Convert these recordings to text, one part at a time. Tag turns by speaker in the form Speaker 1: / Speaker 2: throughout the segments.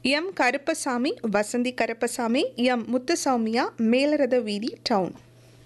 Speaker 1: M Karuppasamy Vasanthi Karuppasamy M Muthusowmiya Melaratha Veedhi town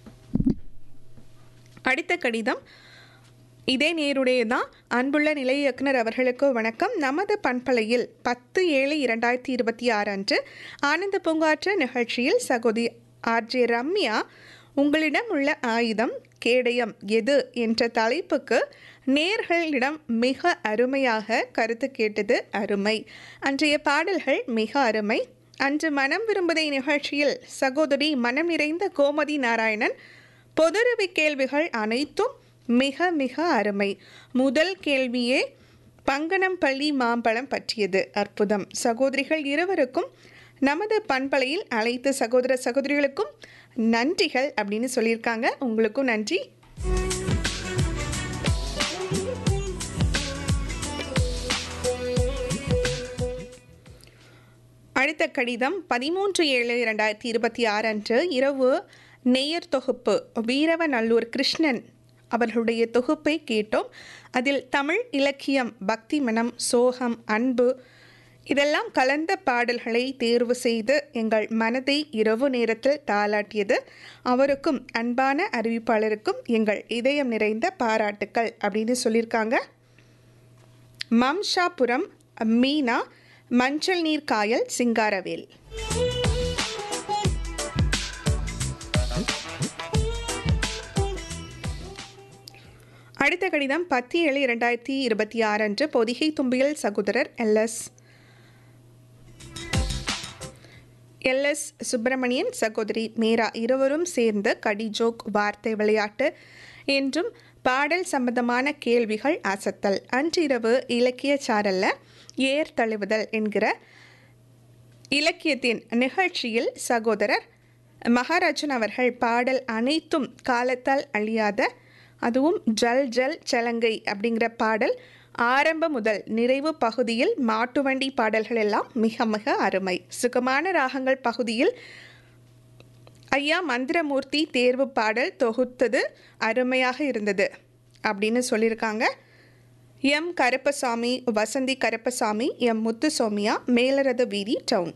Speaker 1: அடுத்த கடிதம் இதே நேருடைய தான் அன்புள்ள நிலைய இயக்குனர் அவர்களுக்கு வணக்கம் நமது பண்பலையில் பத்து ஏழு இரண்டாயிரத்தி இருபத்தி ஆறு அன்று ஆனந்த பூங்காற்று நிகழ்ச்சியில் சகோதரி ஆர்ஜே ரம்யா உங்களிடம் உள்ள ஆயுதம் கேடயம் எது என்ற தலைப்புக்கு நேர்களிடம் மிக அருமையாக கருத்து கேட்டது அருமை அன்றைய பாடல்கள் மிக அருமை அன்று மனம் விரும்புதை நிகழ்ச்சியில் சகோதரி மனம் நிறைந்த கோமதி நாராயணன் பொதுரவி கேள்விகள் அனைத்தும் மிக மிக அருமை முதல் கேள்வியே பங்கனம்பள்ளி மாம்பழம் பற்றியது அற்புதம் சகோதரிகள் இருவருக்கும் நமது பண்பலையில் அனைத்து சகோதர சகோதரிகளுக்கும் நன்றிகள் அப்படின்னு சொல்லியிருக்காங்க உங்களுக்கும் நன்றி அடுத்த கடிதம் பதிமூன்று ஏழு இரண்டாயிரத்தி இருபத்தி ஆறு அன்று இரவு நேயர் தொகுப்பு வீரவநல்லூர் கிருஷ்ணன் அவர்களுடைய தொகுப்பை கேட்டோம் அதில் தமிழ் இலக்கியம் பக்தி மனம் சோகம் அன்பு இதெல்லாம் கலந்த பாடல்களை தேர்வு செய்து எங்கள் மனதை இரவு நேரத்தில் தாளாட்டியது அவருக்கும் அன்பான அறிவிப்பாளருக்கும் எங்கள் இதயம் நிறைந்த பாராட்டுக்கள் அப்படின்னு சொல்லியிருக்காங்க மம்ஷாபுரம் மீனா மஞ்சள் நீர் காயல் சிங்காரவேல் அடுத்த கடிதம் பத்து ஏழு இரண்டாயிரத்தி இருபத்தி ஆறு அன்று பொதிகை தும்பியல் சகோதரர் எல்எஸ் எல்எஸ் சுப்பிரமணியன் சகோதரி மீரா இருவரும் சேர்ந்து கடி ஜோக் வார்த்தை விளையாட்டு என்றும் பாடல் சம்பந்தமான கேள்விகள் அசத்தல் அன்றிரவு இலக்கிய சாரல்ல ஏர் தழுவுதல் என்கிற இலக்கியத்தின் நிகழ்ச்சியில் சகோதரர் மகாராஜன் அவர்கள் பாடல் அனைத்தும் காலத்தால் அழியாத அதுவும் ஜல் ஜல் சலங்கை அப்படிங்கிற பாடல் ஆரம்ப முதல் நிறைவு பகுதியில் மாட்டு வண்டி பாடல்கள் எல்லாம் மிக மிக அருமை சுகமான ராகங்கள் பகுதியில் ஐயா மந்திரமூர்த்தி தேர்வு பாடல் தொகுத்தது அருமையாக இருந்தது அப்படின்னு சொல்லியிருக்காங்க M Karuppasamy Vasanthi Karuppasamy M Muthusomiya Melaratha Veedhi town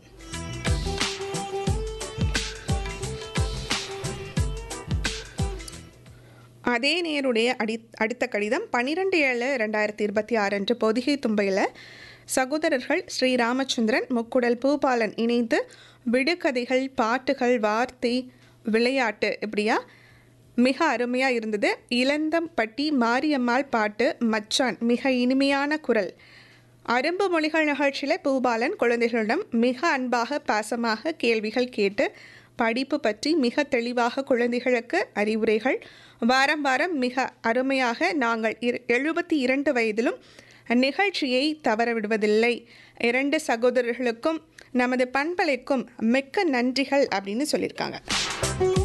Speaker 1: அதே நேருடைய அடி அடுத்த கடிதம் பன்னிரெண்டு ஏழு ரெண்டாயிரத்தி இருபத்தி ஆறு அன்று பொதிகை தும்பையில் சகோதரர்கள் ஸ்ரீ ராமச்சந்திரன் முக்குடல் பூபாலன் இணைந்து விடுகதைகள் பாட்டுகள் வார்த்தை விளையாட்டு இப்படியா மிக அருமையாக இருந்தது இளந்தம்பட்டி மாரியம்மாள் பாட்டு மச்சான் மிக இனிமையான குரல் அரும்பு மொழிகள் நிகழ்ச்சியில் பூபாலன் குழந்தைகளிடம் மிக அன்பாக பாசமாக கேள்விகள் கேட்டு படிப்பு பற்றி மிக தெளிவாக குழந்தைகளுக்கு அறிவுரைகள் வாரம் வாரம் மிக அருமையாக நாங்கள் இரு எழுபத்தி இரண்டு வயதிலும் நிகழ்ச்சியை தவறவிடுவதில்லை இரண்டு சகோதரர்களுக்கும் நமது பண்பலைக்கும் மிக்க நன்றிகள் அப்படின்னு சொல்லியிருக்காங்க